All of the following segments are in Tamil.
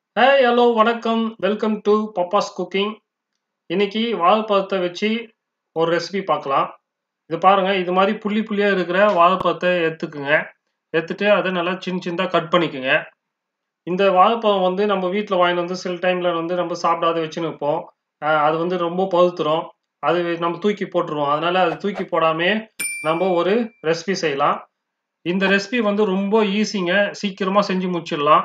ஹாய் ஹலோ வணக்கம் வெல்கம் டு பப்பாஸ் குக்கிங் இன்னைக்கு வாழைப்பழத்தை வச்சு ஒரு ரெசிபி பார்க்கலாம் இது பாருங்க இது மாதிரி புள்ளி புள்ளியாக இருக்கிற வாழைப்பழத்தை எடுத்துக்குங்க எடுத்துட்டு அதை நல்லா சின்ன சின்னதாக கட் பண்ணிக்கோங்க இந்த வாழைப்பழம் வந்து நம்ம வீட்டில் வாங்கிட்டு வந்து சில டைமில் வந்து நம்ம சாப்பிடாத வச்சுன்னு இருப்போம் அஹ் அது வந்து ரொம்ப பழுத்துரும் அது நம்ம தூக்கி போட்டுருவோம் அதனால அது தூக்கி போடாமே நம்ம ஒரு ரெசிபி செய்யலாம் இந்த ரெசிபி வந்து ரொம்ப ஈஸிங்க சீக்கிரமாக செஞ்சு முடிச்சிடலாம்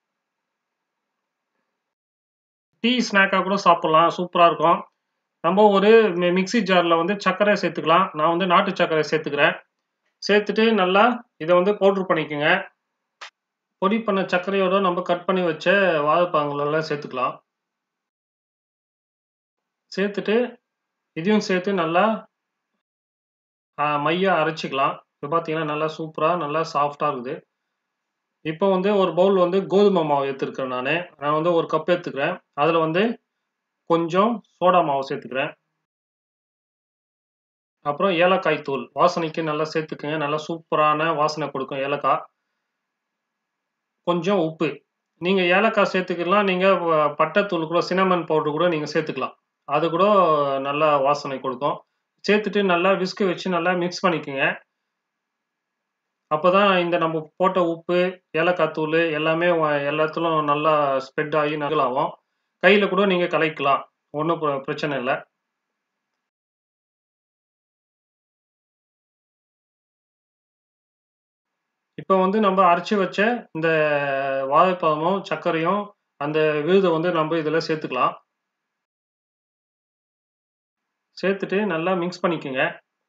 டீ ஸ்நாக்காக கூட சாப்பிட்லாம் சூப்பராக இருக்கும் நம்ம ஒரு மி- மிக்ஸி ஜாரில் வந்து சர்க்கரை சேர்த்துக்கலாம் நான் வந்து நாட்டு சர்க்கரை சேர்த்துக்கிறேன் சேர்த்துட்டு நல்லா இதை வந்து பவுட்ரு பண்ணிக்கோங்க பொடி பண்ண சர்க்கரையோட நம்ம கட் பண்ணி வச்ச வாழைப்பழங்களெல்லாம் சேர்த்துக்கலாம் சேர்த்துட்டு இதையும் சேர்த்து நல்லா மையாக அரைச்சிக்கலாம் இப்போ பார்த்தீங்கன்னா நல்லா சூப்பராக நல்லா சாஃப்டாக இருக்குது இப்போ வந்து ஒரு பவுல் வந்து கோதுமை மாவு எடுத்துருக்கேன் நான் நான் வந்து ஒரு கப் எடுத்துக்கிறேன் அதில் வந்து கொஞ்சம் சோடா மாவு சேர்த்துக்கிறேன் அப்புறம் ஏலக்காய் தூள் வாசனைக்கு நல்லா சேர்த்துக்குங்க நல்லா சூப்பரான வாசனை கொடுக்கும் ஏலக்காய் கொஞ்சம் உப்பு நீங்கள் ஏலக்காய் சேர்த்துக்கலாம் நீங்கள் பட்டைத்தூள் கூட சினமன் பவுடர் கூட நீங்கள் சேர்த்துக்கலாம் அது கூட நல்லா வாசனை கொடுக்கும் சேர்த்துட்டு நல்லா விஸ்கு வச்சு நல்லா மிக்ஸ் பண்ணிக்கோங்க அப்பதான் இந்த நம்ம போட்ட உப்பு ஏலக்காய் தூள் எல்லாமே வ- எல்லாத்துலும் நல்லா ஸ்ப்ரெட் ஆகி நகலாகும் கையில் கூட நீங்கள் கலக்கலாம் ஒன்றும் பிரச்சனை இல்லை இப்போ வந்து நம்ம அரைச்சி வச்ச இந்த வாழைப்பழமும் சர்க்கரையும் அந்த விழுதை வந்து நம்ம இதில் சேர்த்துக்கலாம் சேர்த்துட்டு நல்லா மிக்ஸ் பண்ணிக்கோங்க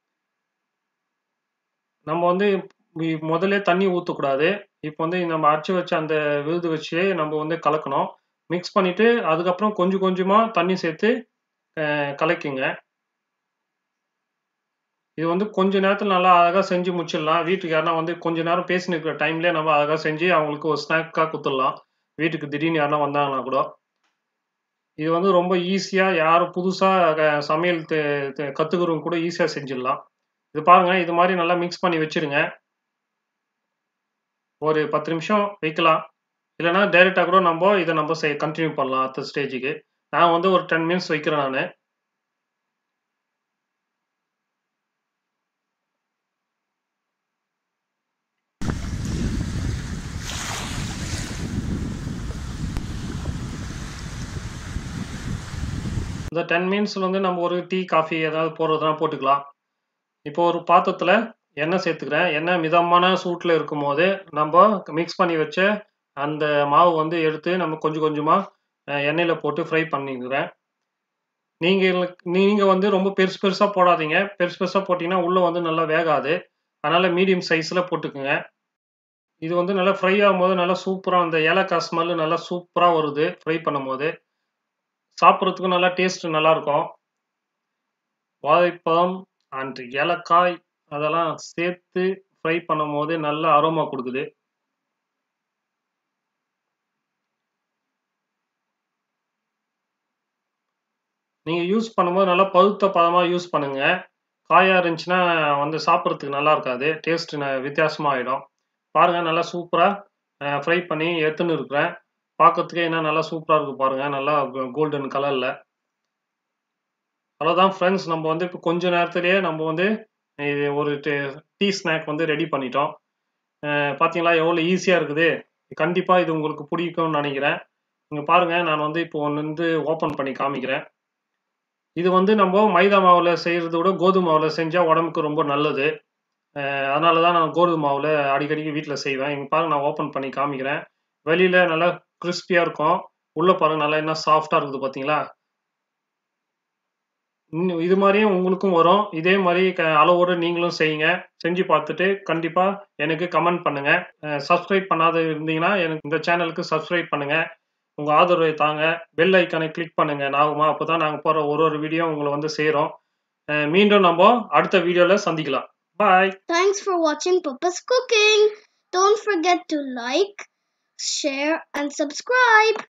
நம்ம வந்து இ- முதல்ல தண்ணி ஊற்றக்கூடாது இப்போ வந்து நம்ம அரைச்சி வச்ச அந்த விழுது வச்சு நம்ம வந்து கலக்கணும் மிக்ஸ் பண்ணிட்டு அதுக்கப்புறம் கொஞ்சம் கொஞ்சமாக தண்ணி சேர்த்து அஹ், கலக்குங்க இது வந்து கொஞ்ச நேரத்தில் நல்லா அழகாக செஞ்சு முடிச்சிடலாம் வீட்டுக்கு யாருனா வந்து கொஞ்ச நேரம் பேசின்னு இருக்கிற டைம்லேயே நம்ம அழகாக செஞ்சு அவங்களுக்கு ஒரு ஸ்நாக்காக கொடுத்துடலாம் வீட்டுக்கு திடீர்னு யாருனா வந்தாங்கன்னா கூட இது வந்து ரொம்ப ஈஸியாக யாரும் புதுசாக சமையல் கற்றுக்கிறவங்க கூட ஈஸியாக செஞ்சிடலாம் இது பாருங்க இது மாதிரி நல்லா மிக்ஸ் பண்ணி வச்சிருங்க ஒரு பத்து நிமிஷம் வைக்கலாம் இல்லைன்னா டைரெக்டாக கூட நம்ம இதை நம்ம செய் கண்டினியூ பண்ணலாம் அடுத்த ஸ்டேஜுக்கு நான் வந்து ஒரு டென் மினிட்ஸ் வைக்கிறேன் நான் இந்த டென் மினிட்ஸில் வந்து நம்ம ஒரு டீ காஃபி ஏதாவது போடுறதுனா போட்டுக்கலாம் இப்போ ஒரு பாத்திரத்தில் எண்ணெய் சேர்த்துக்கிறேன் எண்ணெய் மிதமான சூட்டில் இருக்கும்போது நம்ம மிக்ஸ் பண்ணி வச்ச அந்த மாவு வந்து எடுத்து நம்ம கொஞ்சம் கொஞ்சமாக எண்ணெயில் போட்டு ஃப்ரை பண்ணிக்கிறேன் நீங்கள் நீங்கள் வந்து ரொம்ப பெருசு பெருசாக போடாதீங்க பெருசு பெருசாக போட்டிங்கன்னா உள்ளே வந்து நல்லா வேகாது அதனால் மீடியம் சைஸில் போட்டுக்குங்க இது வந்து நல்லா ஃப்ரை ஆகும்போது நல்லா சூப்பராக அந்த ஏலக்காய் ஸ்மெல்லு நல்லா சூப்பராக வருது ஃப்ரை பண்ணும்போது சாப்பிட்றதுக்கும் நல்லா டேஸ்ட் நல்லா இருக்கும் வாழைப்பழம் அண்ட் ஏலக்காய் அதெல்லாம் சேர்த்து ஃப்ரை பண்ணும்போது நல்ல அரோமா கொடுக்குது நீங்கள் யூஸ் பண்ணும்போது நல்லா பழுத்த பழமாக யூஸ் பண்ணுங்க காயாக இருந்துச்சுன்னா வந்து சாப்பிட்றதுக்கு நல்லா இருக்காது டேஸ்ட் வித்தியாசமாக ஆகிடும் பாருங்கள் நல்லா சூப்பராக ஃப்ரை பண்ணி எடுத்துன்னு இருக்கிறேன் பார்க்கறதுக்கே என்ன நல்லா சூப்பராக இருக்கு பாருங்கள் நல்லா கோல்டன் கலரில் அவ்வளோதான் ஃப்ரெண்ட்ஸ் நம்ம வந்து இப்போ கொஞ்ச நேரத்திலேயே நம்ம வந்து இது ஒரு டீ ஸ்நாக் வந்து ரெடி பண்ணிட்டோம் அஹ் பார்த்தீங்களா எவ்வளோ ஈஸியாக இருக்குது கண்டிப்பாக இது உங்களுக்கு பிடிக்கும்னு நினைக்கிறேன் இங்கே பாருங்கள் நான் வந்து இப்போ ஒன்று வந்து ஓப்பன் பண்ணி காமிக்கிறேன் இது வந்து நம்ம மைதா மாவில் செய்கிறத விட கோதுமை மாவில் செஞ்சால் உடம்புக்கு ரொம்ப நல்லது அஹ் அதனால தான் நான் கோதுமை மாவில் அடிக்கடிக்கு வீட்டில் செய்வேன் இங்கே பாருங்க நான் ஓப்பன் பண்ணி காமிக்கிறேன் வெளியில் நல்லா கிறிஸ்பியாக இருக்கும் உள்ளே பாருங்க நல்லா என்ன சாஃப்டாக இருக்குது பார்த்தீங்களா இன்னும் இது மாதிரியே உங்களுக்கும் வரும் இதே மாதிரி க அளவோடு நீங்களும் செய்யுங்க செஞ்சு பார்த்துட்டு கண்டிப்பாக எனக்கு கமெண்ட் பண்ணுங்க சப்ஸ்கிரைப் பண்ணாத இருந்தீங்கன்னா எனக்கு இந்த சேனலுக்கு சப்ஸ்கிரைப் பண்ணுங்க உங்கள் ஆதரவை தாங்க பெல் ஐக்கானை கிளிக் பண்ணுங்க நாகுமா அப்போ தான் நாங்கள் போகிற ஒரு ஒரு வீடியோ உங்களை வந்து செய்கிறோம் மீண்டும் நம்ம அடுத்த வீடியோவில் சந்திக்கலாம் பாய் Thanks for watching Papa's Cooking. Don't forget to like, share, and subscribe.